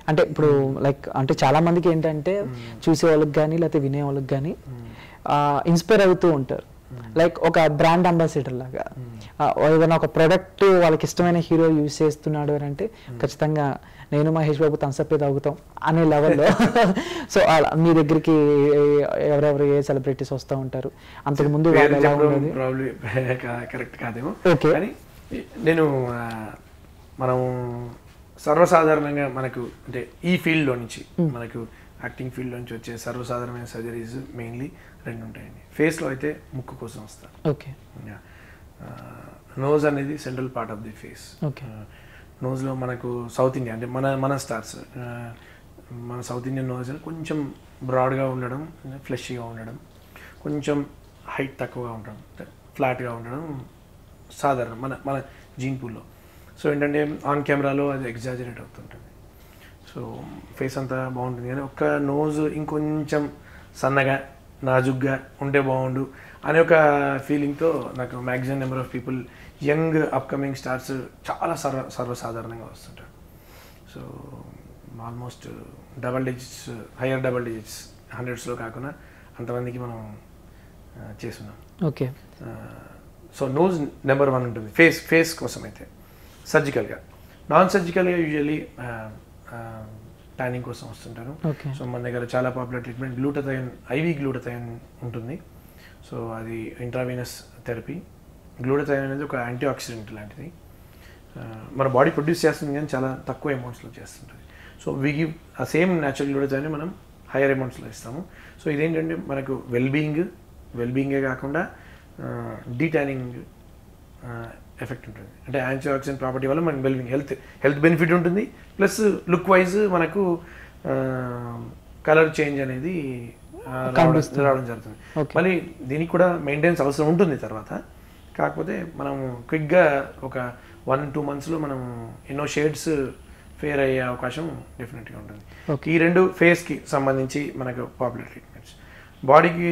అంటే ఇప్పుడు లైక్ అంటే చాలా మందికి ఏంటంటే చూసే వాళ్ళకి కానీ లేకపోతే వినే వాళ్ళకి కానీ ఇన్స్పైర్ అవుతూ ఉంటారు లైక్ ఒక బ్రాండ్ అంబాసిడర్ లాగా ఆ, ఏదైనా ఒక ప్రోడక్ట్ వాళ్ళకి ఇష్టమైన హీరో యూజ్ చేస్తున్నాడు అని అంటే ఖచ్చితంగా నేను మహేష్ బాబు థమ్స్అప్ తాగుతాం అనే లెవెల్లో సో మీ దగ్గరికి ఎవరెవరు ఏ సెలబ్రిటీస్ వస్తూ ఉంటారు అంతకు ముందు వాళ్ళు ఎలా ఉండేది ప్రాబ్లీ కరెక్ట్ కాదేమో Okay. కానీ నేను ఆ, మనం సర్వసాధారణంగా మనకు అంటే ఈ ఫీల్డ్లో నుంచి మనకు యాక్టింగ్ ఫీల్డ్ నుంచి వచ్చే సర్వసాధారణమైన సర్జరీస్ మెయిన్లీ రెండు ఉంటాయండి ఫేస్లో అయితే ముక్కు కోసం వస్తారు ఓకే నోజ్ అనేది central part of the face Okay. నోజ్లో మనకు సౌత్ ఇండియా అంటే మన మన స్టార్స్ మన సౌత్ ఇండియన్ నోజ్ కొంచెం బ్రాడ్గా ఉండడం ఫ్లెష్గా ఉండడం కొంచెం హైట్ తక్కువగా ఉండడం ఫ్లాట్గా ఉండడం సాధారణం మన మన జీన్ పూల్లో సో ఏంటంటే ఆన్ కెమెరాలో అది ఎగ్జాజరేట్ అవుతుంటుంది సో ఫేస్ అంతా బాగుంటుంది కానీ ఒక్క నోజ్ ఇంకొంచెం సన్నగా నాజుగ్గా ఉంటే బాగుండు అనే ఒక ఫీలింగ్తో నాకు maximum number of people young upcoming stars చాలా సర్వ సర్వసాధారణంగా వస్తుంటారు so almost double digits higher double digits హండ్రెడ్స్లో కాకుండా అంతమందికి మనం ఆ, చేస్తున్నాం okay so nose number one ఉంటుంది ఫేస్ ఫేస్ కోసం అయితే సర్జికల్గా నాన్ సర్జికల్గా యూజువల్లీ ట్యానింగ్ కోసం వస్తుంటారు ఓకే సో మన దగ్గర చాలా popular treatment glutathione IV glutathione ఉంటుంది సో అది ఇంట్రావీనస్ థెరపీ గ్లూటథైన్ అనేది ఒక యాంటీ ఆక్సిడెంట్ లాంటిది ఆ, మన బాడీ ప్రొడ్యూస్ చేస్తుంది కానీ చాలా తక్కువ అమౌంట్స్లో చేస్తుంటుంది so we give uh same natural glutathione మనం హైయర్ అమౌంట్స్లో ఇస్తాము సో ఇదేంటంటే మనకు వెల్బీయింగ్ వెల్బీయింగే కాకుండా డీటానింగ్ ఎఫెక్ట్ ఉంటుంది అంటే యాంటీ ఆక్సిడెంట్ ప్రాపర్టీ వల్ల మనకి వెల్బీయింగ్ హెల్త్ హెల్త్ బెనిఫిట్ ఉంటుంది ప్లస్ లుక్ వైజ్ మనకు కలర్ చేంజ్ అనేది ఆ, రావడం కనిపిస్తుంది. రావడం జరుగుతుంది Okay. మళ్ళీ దీనికి కూడా మెయింటెనెన్స్ అవసరం ఉంటుంది తర్వాత కాకపోతే మనం క్విక్గా ఒక వన్ టూ మంత్స్లో మనం ఎన్నో షేడ్స్ ఫేర్ అయ్యే అవకాశం డెఫినెట్గా ఉంటుంది Okay. ఈ రెండు ఫేస్కి సంబంధించి మనకు పాపులర్ ట్రీట్మెంట్స్ బాడీకి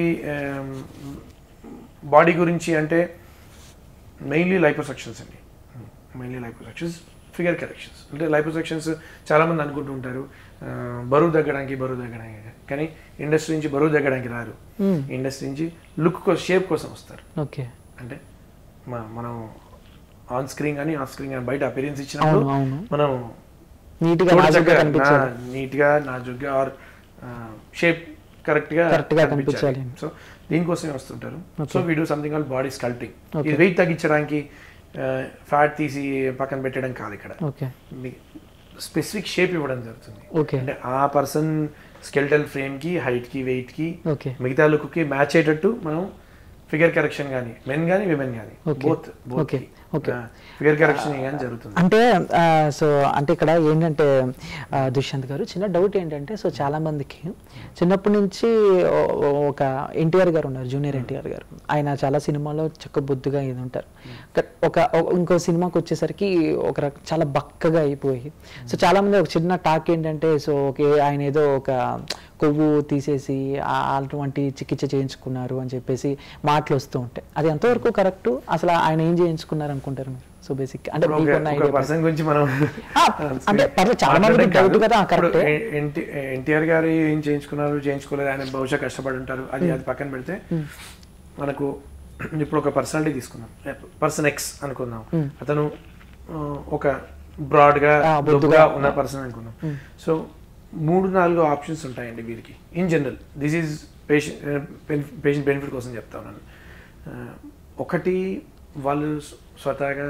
బాడీ గురించి అంటే మెయిన్లీ లైపోసెక్షన్స్ అండి మెయిన్లీ లైపోసెక్షన్స్ ఫిగర్ కరెక్షన్స్ అంటే లైపోసెక్షన్స్ చాలామంది అనుకుంటూ ఉంటారు ఆ, బరువు తగ్గడానికి బరువు తగ్గడానికి కానీ ఇండస్ట్రీ నుంచి బరువు తగ్గడానికి రారు Hmm. ఇండస్ట్రీ నుంచి లుక్ కోసం షేప్ కోసం వస్తారు ఓకే అంటే మ- మనం ఆన్ స్క్రీన్ కానీ ఆఫ్ స్క్రీన్ కానీ బయట అపీరియన్స్ ఇచ్చినప్పుడు అవును అవును మనం నీట్గా నాజుగ్గా కనిపించాలి నీట్గా నాజుగ్గా ఆర్ షేప్ కరెక్ట్గా Correct గా కనిపించాలి. సో దీనికోసమే వస్తుంటారు Okay. So we do something all body sculpting Okay. ఇది వెయిట్ తగ్గించడానికి ఫ్యాట్ తీసి పక్కన పెట్టడం కాదు ఇక్కడ ఓకే స్పెసిఫిక్ షేప్ ఇవ్వడం జరుగుతుంది ఓకే అంటే ఆ పర్సన్ స్కెల్టల్ ఫ్రేమ్కి హైట్కి వెయిట్కి ఓకే మిగతా లుక్కి మ్యాచ్ అయ్యేటట్టు మనం ఫిగర్ కరెక్షన్ కానీ మెన్ కానీ విమెన్ కానీ Okay. Both both Okay. Okay. Figure correction కానీ జరుగుతుంది అంటే సో అంటే ఇక్కడ ఏంటంటే ఆ, దుష్యంత్ గారు చిన్న డౌట్ ఏంటంటే సో చాలా మందికి చిన్నప్పటి నుంచి ఓ- ఓ- ఒక ఎన్టీఆర్ గారు ఉన్నారు జూనియర్ ఎన్టీఆర్ గారు ఆయన చాలా సినిమాలో చక్క బొద్దుగా ఇది ఉంటారు క- ఒక ఒక- ఇంకో సినిమాకి వచ్చేసరికి ఒక రక- చాలా బక్కగా అయిపోయి సో చాలా మంది ఒక చిన్న టాక్ ఏంటంటే సో ఓకే ఆయన ఏదో ఒక కొవ్వు తీసేసి ఆ- అటువంటి చికిత్స చేయించుకున్నారు అని చెప్పేసి మాటలు వస్తూ ఉంటాయి అది ఎంతవరకు కరెక్ట్ అసలు ఆయన ఏం చేయించుకున్నారు అనుకుంటారు మీరు సో బేసిక్ అంటే ఇప్పుడు ఒక- మీకున్న ఒక idea పర్సన్ గురించి మనం ఆ, అంటే పర్లేదు, చాలా మందికి మాట్లాడడం doubt కాదు. కదా, ఇప్పుడు correct. ఎ- ఎన్టీ- ఎన్టీఆర్ గారు ఏం చేయించుకున్నారు చేయించుకోలేదు ఆయన బహుశా కష్టపడి ఉంటారు అది అది పక్కన పెడితే మనకు ఇప్పుడు ఒక పర్సనాలిటీ తీసుకుందాం పర్సన్ ఎక్స్ అనుకుందాం అతను ఆ, ఒక బ్రాడ్గా ఆ, బొద్దుగా. బొద్దుగా ఉన్న పర్సన్ అనుకుందాం సో మూడు నాలుగు ఆప్షన్స్ ఉంటాయండి వీరికి in general this is patient patient benefit కోసం చెప్తా ఉన్నాను ఆ, ఒకటి వాళ్ళు స్వ- స్వతహాగా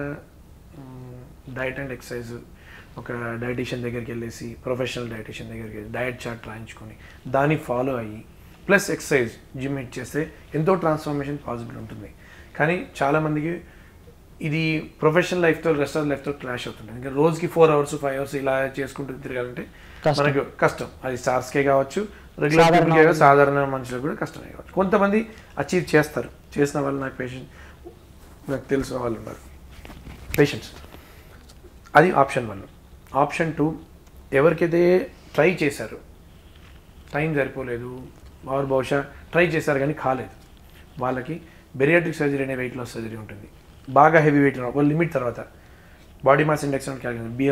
డైట్ అండ్ ఎక్సర్సైజ్ ఒక డైటీషియన్ దగ్గరికి వెళ్ళేసి ప్రొఫెషనల్ డైటీషియన్ దగ్గరికి వెళ్ళి డయట్ చార్ట్ రాయించుకొని దాన్ని ఫాలో అయ్యి ప్లస్ ఎక్సర్సైజ్ జిమ్ ఇట్ చేస్తే ఎంతో ట్రాన్స్ఫర్మేషన్ పాసిబుల్ ఉంటుంది కానీ చాలామందికి ఇది ప్రొఫెషనల్ లైఫ్తో రెస్ట్ ఆఫ్ లైఫ్తో క్లాష్ అవుతుంది ఇంకా రోజుకి ఫోర్ అవర్స్ ఫైవ్ అవర్స్ ఇలా చేసుకుంటూ తిరగాలంటే కష్టం. మనకు కష్టం అది స్టార్స్కే కావచ్చు రెగ్యులర్ సాధారణ పీపుల్కే కావచ్చు, సాధారణ మనుషులకు కూడా కష్టమే కావచ్చు కొంతమంది అచీవ్ చేస్తారు చేసిన వాళ్ళు నాకు పేషెంట్ నాకు తెలిసిన వాళ్ళు ఉన్నారు పేషెంట్స్ అది ఆప్షన్ వన్ ఆప్షన్ టూ ఎవరికైతే ట్రై చేశారు టైం సరిపోలేదు వారు బహుశా ట్రై చేశారు కానీ కాలేదు వాళ్ళకి బెరియాట్రిక్ సర్జరీ అనే వెయిట్ లాస్ సర్జరీ ఉంటుంది బాగా హెవీ వెయిట్ ఒక లిమిట్ తర్వాత బాడీ మాస్ ఇండెక్స్ అని క్యాలిక్యులేషన్ బిఎంఐ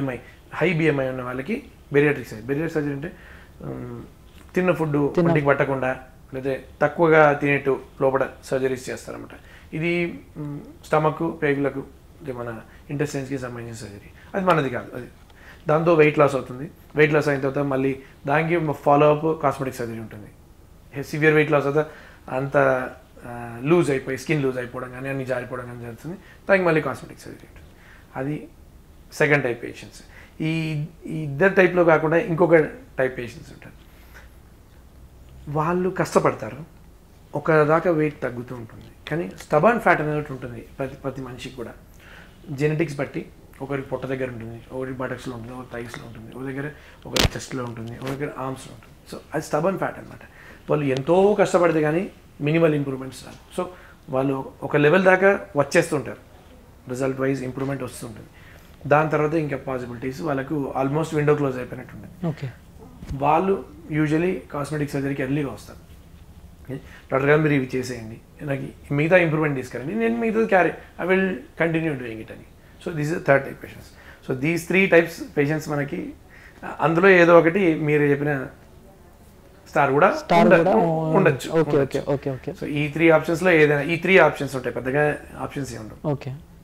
హై బిఎంఐ ఉన్న వాళ్ళకి బెరియాట్రిక్ సర్జరీ బెరియాట్రిక్ సర్జరీ అంటే ఉమ్, తిన్న ఫుడ్ ఒంటికి పట్టకుండా లేదా తక్కువగా తినేట్టు లోపల సర్జరీస్ చేస్తారన్నమాట ఇది స్టమక్ పేగులకు ఇది మన ఇంటెస్టైన్స్కి సంబంధించిన సర్జరీ అది మనది కాదు అది దాంతో వెయిట్ లాస్ అవుతుంది వెయిట్ లాస్ అయిన తర్వాత మళ్ళీ దానికి ఫాలో అప్ కాస్మెటిక్ సర్జరీ ఉంటుంది సివియర్ వెయిట్ లాస్ అవుతా అంత లూజ్ అయిపోయి స్కిన్ లూజ్ అయిపోవడం కానీ అన్ని జారిపోవడం కానీ జరుగుతుంది దానికి మళ్ళీ కాస్మెటిక్ సర్జరీ ఉంటుంది అది సెకండ్ టైప్ పేషెంట్స్ ఈ ఈ ఇద్దరు టైప్లో కాకుండా ఇంకొక టైప్ పేషెంట్స్ ఉంటారు వాళ్ళు కష్టపడతారు ఒక దాకా వెయిట్ తగ్గుతూ ఉంటుంది కానీ స్టబాన్ ఫ్యాట్ అనేది ఒకటి ఉంటుంది ప్రతి ప్రతి మనిషికి కూడా జెనెటిక్స్ బట్టి ఒకరికి పొట్ట దగ్గర ఉంటుంది ఒకరికి బటక్స్లో ఉంటుంది ఒకరి థైస్లో ఉంటుంది ఒక దగ్గర ఒకరి చెస్ట్లో ఉంటుంది ఒక దగ్గర ఆర్మ్స్లో ఉంటుంది సో అది స్టబన్ ఫ్యాట్ అనమాట వాళ్ళు ఎంతో కష్టపడితే కానీ మినిమల్ ఇంప్రూవ్మెంట్స్ రాదు సో వాళ్ళు ఒక లెవెల్ దాకా వచ్చేస్తుంటారు రిజల్ట్ వైజ్ ఇంప్రూవ్మెంట్ వస్తుంటుంది దాని తర్వాత ఇంకా పాసిబిలిటీస్ వాళ్ళకు ఆల్మోస్ట్ విండో క్లోజ్ అయిపోయినట్టు ఉంటుంది ఓకే వాళ్ళు యూజువలీ కాస్మెటిక్ సర్జరీకి ఎర్లీగా వస్తారు ఓకే? డాక్టర్ గారు మీరు ఇవి చేసేయండి నాకు ఈ మిగతా ఇంప్రూవ్మెంట్ తీసుకురండి నేను మిగతా carry I will continue doing it అని so this is third type patients so these three types patients మనకి అందులో ఏదో ఒకటి మీరు చెప్పిన స్టార్ కూడా స్టార్ ఉండ- కూడా ఉండొచ్చు ఓకే ఉండొచ్చు. ఓకే ఓకే ఓకే సో ఈ త్రీ ఆప్షన్స్లో ఏదైనా ఈ త్రీ ఆప్షన్స్ ఉంటాయి పెద్దగా ఆప్షన్స్ ఏ ఉండవు ఓకే